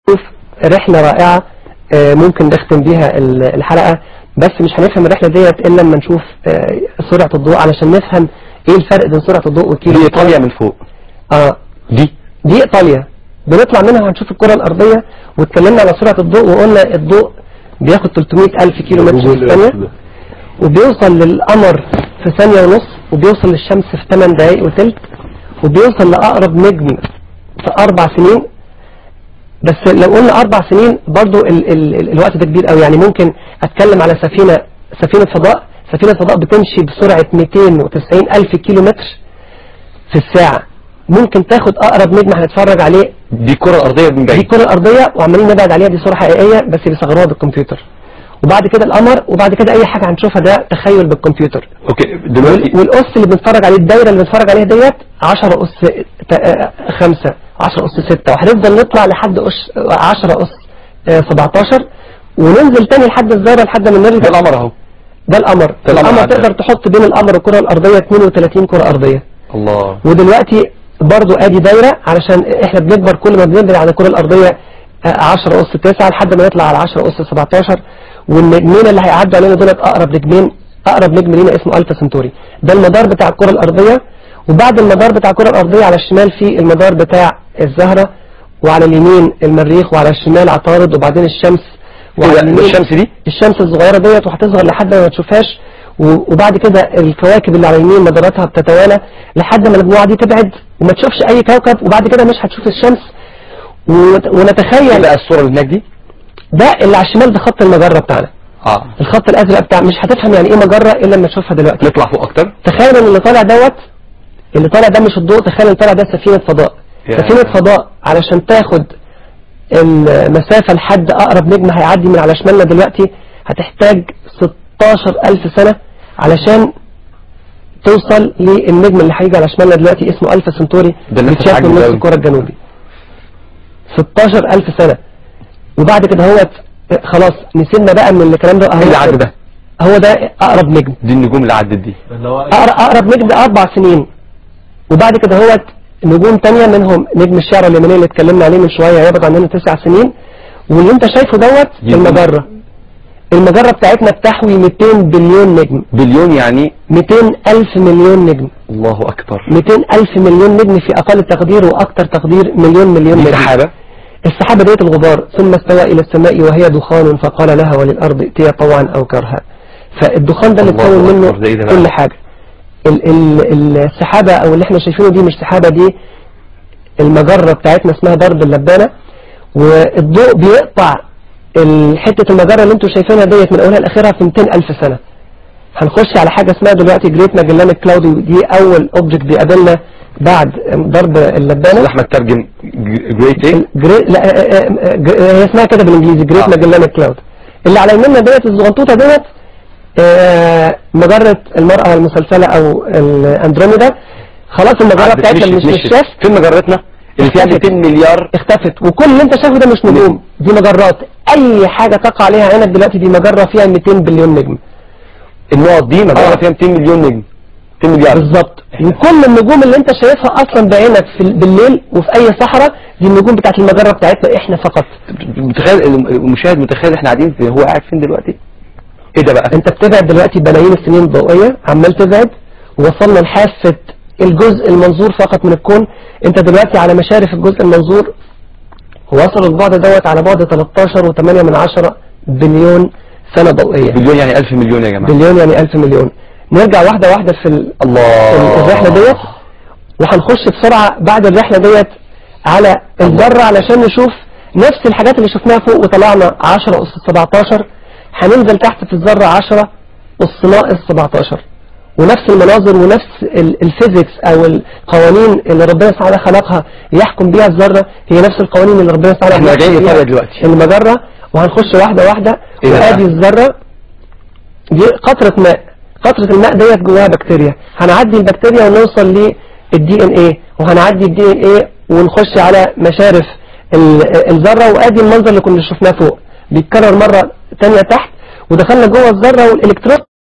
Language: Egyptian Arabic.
نشوف رحلة رائعة آه، ممكن نختم بيها ال- الحلقة بس مش هنفهم الرحلة ديت إلا لما نشوف آه، سرعة الضوء علشان نفهم إيه الفرق بين سرعة الضوء والكيلو دي ايطاليا من فوق آه دي دي إيطاليا بنطلع منها وهنشوف الكرة الأرضية واتكلمنا على سرعة الضوء وقلنا الضوء بياخد 300 ألف كيلو متر في الثانية وبيوصل للقمر في ثانية ونص وبيوصل للشمس في 8 دقايق وتلت وبيوصل لأقرب نجم في أربع سنين بس لو قلنا أربع سنين برضو ال ال ال الوقت ده كبير قوي يعني ممكن أتكلم على سفينة سفينة فضاء سفينة فضاء بتمشي بسرعة 290 ألف كيلو متر في الساعة ممكن تاخد أقرب نجم هنتفرج عليه دي الكرة الأرضية من دي بعيد الكرة الأرضية وعمالين نبعد عليها دي صورة حقيقية بس بيصغروها بالكمبيوتر وبعد كده القمر وبعد كده أي حاجة هنشوفها ده تخيل بالكمبيوتر اوكي دلوقتي وال- والأس اللي بنتفرج عليه الدايرة اللي بنتفرج عليها ديت 10 أس 5 10 أس 6 وهنفضل نطلع لحد أس 10 أس آه، 17 وننزل تاني لحد الذرة لحد ما ده نرجع القمر اهو ده القمر ده القمر القمر عدى. تقدر تحط بين القمر والكرة الأرضية 32 كرة أرضية الله ودلوقتي برضو ادي دايرة علشان احنا بنكبر كل ما بنبعد عن الكرة الارضية آه، 10 اس 9 لحد ما نطلع على 10 اس 17 والنجمين اللي هيعدوا علينا دولت اقرب نجمين اقرب نجم لينا اسمه الفا سنتوري ده المدار بتاع الكرة الارضية وبعد المدار بتاع الكرة الارضية على الشمال في المدار بتاع الزهرة وعلى اليمين المريخ وعلى الشمال عطارد وبعدين الشمس وعلى إيه ده؟ اليمين الشمس دي الشمس الصغيرة ديت وهتصغر لحد ما تشوفهاش و- وبعد كده الكواكب اللي على اليمين مداراتها بتتوالى لحد ما المجموعة دي تبعد وما تشوفش أي كوكب وبعد كده مش هتشوف الشمس ونت- ايه ونتخيل بقى الصورة اللي هناك دي ده اللي على الشمال ده خط المجرة بتاعنا اه الخط الأزرق بتاع مش هتفهم يعني إيه مجرة إلا لما تشوفها دلوقتي نطلع فوق اكتر تخيل ان اللي طالع دوت اللي طالع ده مش الضوء تخيل اللي طالع ده سفينة فضاء يا. سفينة فضاء علشان تاخد المسافة لحد أقرب نجم هيعدي من على شمالنا دلوقتي هتحتاج 16 ألف سنة علشان توصل للنجم اللي هيجي على شمالنا دلوقتي اسمه ألفا سنتوري ده الناس بيتشاف من هتعجب نص أوي. الكرة الجنوبي 16 ألف سنة وبعد كده هو خلاص نسيبنا بقى من الكلام ده ايه اللي عدى ده هو ده أقرب نجم دي النجوم اللي عدت دي أقرب, أقرب نجم ده أربع سنين وبعد كده هو نجوم تانية منهم نجم الشعر اليمني اللي اتكلمنا عليه من شوية هيبعد عننا تسع سنين واللي انت شايفه دوت دي المجرة المجرة بتاعتنا بتحوي 200 بليون نجم بليون يعني 200 ألف مليون نجم الله اكبر 200 ألف مليون نجم في أقل تقدير وأكثر تقدير مليون مليون دي نجم سحابة السحابة ديت الغبار ثم استوى إلى السماء وهي دخان فقال لها وللأرض ائتيا طوعا أو كرها فالدخان ده اللي الله تكون منه أكبر، ده إيه ده بقى؟ كل حاجة ال ال السحابة أو اللي احنا شايفينه دي مش سحابة دي المجرة بتاعتنا اسمها درب اللبانة والضوء بيقطع ال- حتة المجرة اللي انتوا شايفينها ديت من أولها لآخرها في 200 ألف سنة هنخش على حاجة اسمها دلوقتي جريت ماجلان كلاود ودي أول أوبجكت بيقابلنا بعد ضرب اللبانة احمد ترجم جريت ايه جري... لا آه، آه، آه، ج- هي اسمها كده بالانجليزي جريت آه. ماجلان كلاود اللي على يميننا ديت الزغنطوطه ديت آه، مجره المراه المسلسله او الاندروميدا خلاص المجره عدت، بتاعتنا اللي مش مشيت، مش شاف فين مجرتنا اللي فيها اختفت. 200 مليار اختفت وكل اللي انت شايفه ده مش نجوم دي مجرات اي حاجه تقع عليها عينك دلوقتي دي مجره فيها 200 بليون نجم النقط دي مجرة آه. فيها 200 مليون نجم 200 مليار بالظبط وكل النجوم اللي انت شايفها اصلا بعينك في ال- بالليل وفي اي صحراء دي النجوم بتاعت المجره بتاعتنا احنا فقط متخيل المشاهد متخيل احنا قاعدين في هو قاعد فين دلوقتي ايه ده بقى انت بتبعد دلوقتي بلايين السنين الضوئية عمال تبعد وصلنا لحافة الجزء المنظور فقط من الكون انت دلوقتي على مشارف الجزء المنظور وصل البعد دوت على بعد 13 و8 من عشرة بليون سنة ضوئية بليون يعني 1000 مليون يا جماعة بليون يعني 1000 مليون نرجع واحدة واحدة في ال- الله الرحلة ديت وهنخش بسرعة بعد الرحلة ديت على الذرة علشان نشوف نفس الحاجات اللي شفناها فوق وطلعنا 10 أس 17 هننزل تحت في الذرة 10 أس ناقص 17 ونفس المناظر ونفس ال- الفيزيكس أو القوانين اللي ربنا سبحانه خلقها يحكم بيها الذرة هي نفس القوانين اللي ربنا سبحانه احنا راجعين بيحكم بيها لإيطاليا دلوقتي. المجرة وهنخش واحدة واحدة إيه ده وآدي بقى؟ الذرة دي قطرة ماء قطرة الماء ديت جواها بكتيريا هنعدي البكتيريا ونوصل للدي ان ايه وهنعدي الدي ان ايه ونخش على مشارف ال- الذرة وادي المنظر اللي كنا شفناه فوق بيتكرر مرة تانية تحت ودخلنا جوه الذرة والالكترون